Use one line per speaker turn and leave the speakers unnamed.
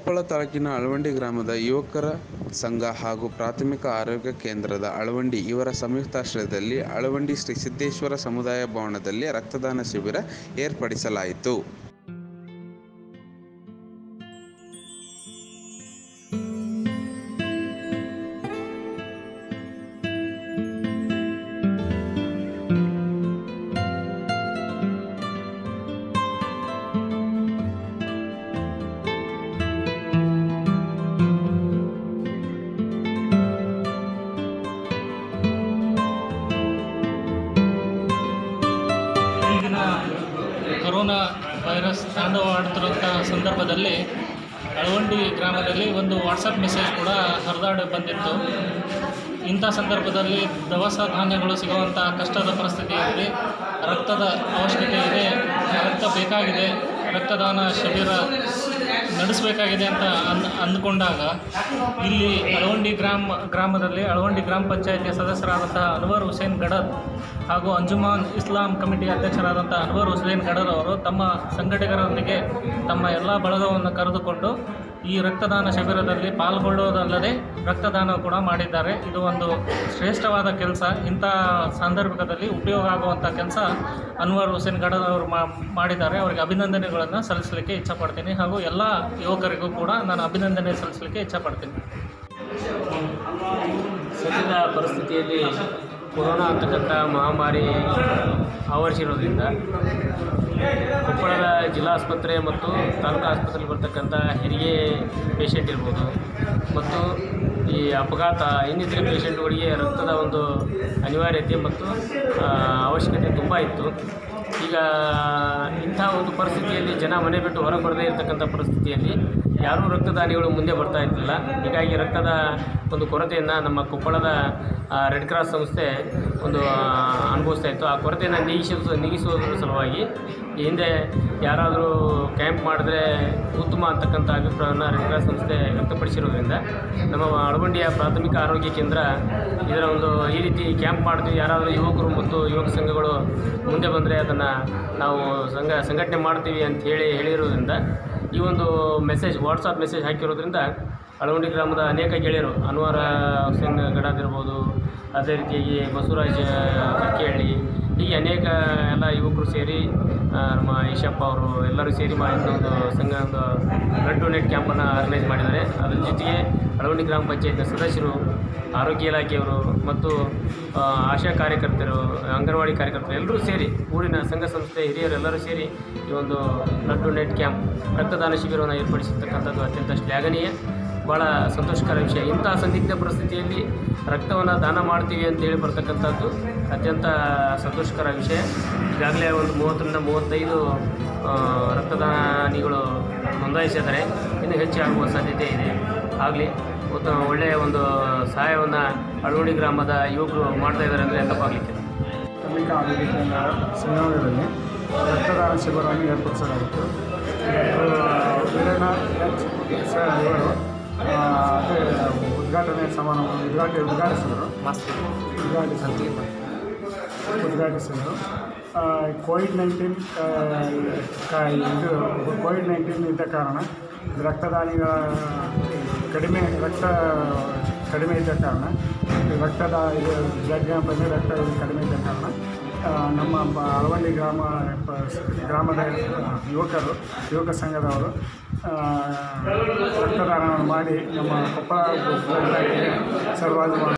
ಕೊಪ್ಪಳ ತಾಲೂಕಿನ ಅಳವಂಡಿ ಗ್ರಾಮದ ಯುವಕರ ಸಂಘ ಹಾಗೂ ಪ್ರಾಥಮಿಕ ಆರೋಗ್ಯ ಕೇಂದ್ರದ ಅಳವಂಡಿ ಇವರ ಸಂಯುಕ್ತಾಶ್ರಯದಲ್ಲಿ ಅಳವಂಡಿ ಶ್ರೀ ಸಿದ್ದೇಶ್ವರ ಸಮುದಾಯ ಭವನದಲ್ಲಿ ರಕ್ತದಾನ ಶಿಬಿರ ಏರ್ಪಡಿಸಲಾಯಿತು
ಈಗಿನ ಕೊರೋನಾ ವೈರಸ್ ತಾಂಡವವಾಡುತ್ತಿರುವಂಥ ಸಂದರ್ಭದಲ್ಲಿ ಅಳವಂಡಿ ಗ್ರಾಮದಲ್ಲಿ ಒಂದು ವಾಟ್ಸಪ್ ಮೆಸೇಜ್ ಕೂಡ ಹರಿದಾಡಿ ಬಂದಿತ್ತು ಇಂಥ ಸಂದರ್ಭದಲ್ಲಿ ದವಸ ಧಾನ್ಯಗಳು ಸಿಗುವಂಥ ಕಷ್ಟದ ಪರಿಸ್ಥಿತಿಯಲ್ಲಿ ರಕ್ತದ ಅವಶ್ಯಕತೆ ಇದೆ ರಕ್ತ ಬೇಕಾಗಿದೆ ರಕ್ತದಾನ ಶಿಬಿರ ನಡೆಸಬೇಕಾಗಿದೆ ಅಂತ ಅಂದ್ ಅಂದ್ಕೊಂಡಾಗ ಇಲ್ಲಿ ಅಳವಂಡಿ ಗ್ರಾಮ ಗ್ರಾಮದಲ್ಲಿ ಅಳವಂಡಿ ಗ್ರಾಮ ಪಂಚಾಯತಿಯ ಸದಸ್ಯರಾದಂತಹ ಅನ್ವರ್ ಹುಸೇನ್ ಗಡದ್ ಹಾಗೂ ಅಂಜುಮಾನ್ ಇಸ್ಲಾಂ ಕಮಿಟಿ ಅಧ್ಯಕ್ಷರಾದಂಥ ಅನ್ವರ್ ಹುಸೇನ್ ಗಡದ್ ಅವರು ತಮ್ಮ ಸಂಘಟಕರೊಂದಿಗೆ ತಮ್ಮ ಎಲ್ಲ ಬಳಗವನ್ನು ಕರೆದುಕೊಂಡು ಈ ರಕ್ತದಾನ ಶಿಬಿರದಲ್ಲಿ ಪಾಲ್ಗೊಳ್ಳುವುದಲ್ಲದೆ ರಕ್ತದಾನ ಕೂಡ ಮಾಡಿದ್ದಾರೆ ಇದು ಒಂದು ಶ್ರೇಷ್ಠವಾದ ಕೆಲಸ ಇಂಥ ಸಂದರ್ಭದಲ್ಲಿ ಉಪಯೋಗ ಆಗುವಂಥ ಕೆಲಸ ಅನ್ವರ್ ಹುಸೇನ್ ಗಡದ್ ಅವರು ಮಾ- ಮಾಡಿದ್ದಾರೆ ಅವರಿಗೆ ಅಭಿನಂದನೆಗಳನ್ನು ಸಲ್ಲಿಸಲಿಕ್ಕೆ ಇಚ್ಛಪಡ್ತೀನಿ ಹಾಗೂ ಎಲ್ಲ ಯುವಕರಿಗೂ ಕೂಡ ನಾನು ಅಭಿನಂದನೆ ಸಲ್ಲಿಸಲಿಕ್ಕೆ ಇಚ್ಛಪಡ್ತೀನಿ
ಸದ್ಯದ ಪರಿಸ್ಥಿತಿಯಲ್ಲಿ ಕೊರೋನಾ ಅಂತಕ್ಕಂಥ ಮಹಾಮಾರಿ ಆವರಿಸಿರೋದ್ರಿಂದ ಕೊಪ್ಪಳದ ಜಿಲ್ಲಾಸ್ಪತ್ರೆ ಮತ್ತು ತಾಲೂಕು ಆಸ್ಪತ್ರೆಯಲ್ಲಿ ಬರ್ತಕ್ಕಂಥ ಹೆರಿಗೆ ಪೇಷಂಟ್ ಇರ್ಬೋದು ಮತ್ತು ಈ ಅಪಘಾತ ಇನ್ನಿತರೆ ಪೇಷಂಟ್ಗಳಿಗೆ ರಕ್ತದ ಒಂದು ಅನಿವಾರ್ಯತೆ ಮತ್ತು ಆ, ಅವಶ್ಯಕತೆ ತುಂಬ ಇತ್ತು ಈಗ ಇಂಥ ಒಂದು ಪರಿಸ್ಥಿತಿಯಲ್ಲಿ ಜನ ಮನೆ ಬಿಟ್ಟು ಹೊರಗೆ ಬರದೇ ಇರತಕ್ಕಂಥ ಪರಿಸ್ಥಿತಿಯಲ್ಲಿ ಯಾರೂ ರಕ್ತದಾನಿಗಳು ಮುಂದೆ ಬರ್ತಾ ಇರಲಿಲ್ಲ ಹೀಗಾಗಿ ರಕ್ತದ ಒಂದು ಕೊರತೆಯನ್ನು ನಮ್ಮ ಕೊಪ್ಪಳದ ಆ, ರೆಡ್ ಕ್ರಾಸ್ ಸಂಸ್ಥೆ ಒಂದು ಆ, ಅನುಭವಿಸ್ತಾ ಇತ್ತು ಆ ಕೊರತೆಯನ್ನು ನೀಗಿಸೋ ನೀಗಿಸುವುದರ ಸಲುವಾಗಿ ಈ ಹಿಂದೆ ಯಾರಾದರೂ ಕ್ಯಾಂಪ್ ಮಾಡಿದ್ರೆ ಉತ್ತಮ ಅಂತಕ್ಕಂಥ ಅಭಿಪ್ರಾಯವನ್ನು ರೆಡ್ ಕ್ರಾಸ್ ಸಂಸ್ಥೆ ವ್ಯಕ್ತಪಡಿಸಿರೋದ್ರಿಂದ ನಮ್ಮ ಅಳವಂಡಿಯ ಪ್ರಾಥಮಿಕ ಆರೋಗ್ಯ ಕೇಂದ್ರ ಇದರ ಒಂದು ಈ ರೀತಿ ಕ್ಯಾಂಪ್ ಮಾಡ್ತೀವಿ ಯಾರಾದರೂ ಯುವಕರು ಮತ್ತು ಯುವಕ ಸಂಘಗಳು ಮುಂದೆ ಬಂದರೆ ಅದನ್ನು ನಾವು ಸಂಘ ಸಂಘಟನೆ ಮಾಡ್ತೀವಿ ಅಂತ ಹೇಳಿ ಹೇಳಿರೋದ್ರಿಂದ ಈ ಒಂದು ಮೆಸೇಜ್ ವಾಟ್ಸಪ್ ಮೆಸೇಜ್ ಹಾಕಿರೋದ್ರಿಂದ ಅಳವಂಡಿ ಗ್ರಾಮದ ಅನೇಕ ಗೆಳೆಯರು ಅನ್ವರ ಹುಸೇನ್ ಗಡಾದಿರ್ಬೋದು ಅದೇ ರೀತಿಯಾಗಿ ಬಸವರಾಜ ಕಕ್ಕೇಹಳ್ಳಿ ಹೀಗೆ ಅನೇಕ ಎಲ್ಲ ಯುವಕರು ಸೇರಿ ಆ, ನಮ್ಮ ಈಶಪ್ಪ ಅವರು ಎಲ್ಲರೂ ಸೇರಿ ಮಾ ಇನ್ನೊಂದು ಸಂಘ ಒಂದು ಬ್ಲಡ್ ಡೊನೇಟ್ ಕ್ಯಾಂಪನ್ನು ಆರ್ಗನೈಸ್ ಮಾಡಿದ್ದಾರೆ ಅದ್ರ ಜೊತೆಗೆ ಅಳವಂಡಿ ಗ್ರಾಮ ಪಂಚಾಯತ್ನ ಸದಸ್ಯರು ಆರೋಗ್ಯ ಇಲಾಖೆಯವರು ಮತ್ತು ಆ, ಆಶಾ ಕಾರ್ಯಕರ್ತರು ಅಂಗನವಾಡಿ ಕಾರ್ಯಕರ್ತರು ಎಲ್ಲರೂ ಸೇರಿ ಊರಿನ ಸಂಘ ಸಂಸ್ಥೆ ಹಿರಿಯರು ಎಲ್ಲರೂ ಸೇರಿ ಈ ಒಂದು ಬ್ಲಡ್ ಡೊನೇಟ್ ಕ್ಯಾಂಪ್ ರಕ್ತದಾನ ಶಿಬಿರವನ್ನು ಏರ್ಪಡಿಸಿರ್ತಕ್ಕಂಥದ್ದು ಅತ್ಯಂತ ಶ್ಲಾಘನೀಯ ಭಾಳ ಸಂತೋಷಕರ ವಿಷಯ ಇಂಥ ಸಂದಿಗ್ಧ ಪರಿಸ್ಥಿತಿಯಲ್ಲಿ ರಕ್ತವನ್ನು ದಾನ ಮಾಡ್ತೀವಿ ಅಂತೇಳಿ ಬರ್ತಕ್ಕಂಥದ್ದು ಅತ್ಯಂತ ಸಂತೋಷಕರ ವಿಷಯ ಈಗಾಗಲೇ ಒಂದು ಮೂವತ್ತರಿಂದ ಮೂವತ್ತೈದು ಆ, ರಕ್ತದಾನಿಗಳು ನೋಂದಾಯಿಸಿದ್ದಾರೆ ಇನ್ನು ಹೆಚ್ಚು ಆಗುವ ಸಾಧ್ಯತೆ ಇದೆ ಆಗಲಿ ಒಳ್ಳೆಯ ಒಂದು ಸಹಾಯವನ್ನು ಅಳವಡಿ ಗ್ರಾಮದ ಯುವಕರು ಮಾಡ್ತಾ ಇದ್ದಾರೆ ಅಂದರೆ ತಪ್ಪಾಗಲಿಕ್ಕೆ
ಪ್ರಾಥಮಿಕ ಆರೋಗ್ಯ ಕೇಂದ್ರ ಸಂಯೋಗದಲ್ಲಿ ರಕ್ತದಾನ ಶಿಬಿರವನ್ನು ಏರ್ಪಡಿಸಲಾಗಿತ್ತು ವೀರಣ್ಣ ಎಚ್ ಸರ್ ಇವರು ಆ, ಅದೇ ಉದ್ಘಾಟನೆ ಸಮಾರಂಭ ಉದ್ಘಾಟನೆ ಉದ್ಘಾಟಿಸಿದರು ಉದ್ಘಾಟಿಸಿದರು ಉದ್ಘಾಟಿಸಿದರು ಆ, ಕೋವಿಡ್ ನೈನ್ಟೀನ್ ಆ, ಇದು ಕೋವಿಡ್ ನೈನ್ಟೀನ್ ಇದ್ದ ಕಾರಣ ರಕ್ತದಾನಿಗಳ ಕಡಿಮೆ ರಕ್ತ ಕಡಿಮೆ ಇದ್ದ ಕಾರಣ ರಕ್ತದ ಇದು ಬ್ಲಡ್ ಬಂದು ರಕ್ತ ಕಡಿಮೆ ಇದ್ದ ಕಾರಣ ಆ, ನಮ್ಮ ಬ- ಅಳವಳ್ಳಿ ಗ್ರಾಮ ಪ- ಗ್ರಾಮದ ಯುವಕರು ಯುವಕ ಸಂಘದವರು ಆ, ರಕ್ತದಾನವನ್ನು ಮಾಡಿ ನಮ್ಮ ಕೊಪ್ಪಳ ಬ್ಲಡ್ ಬ್ಯಾಂಕಿಗೆ ಸರ್ವಾದ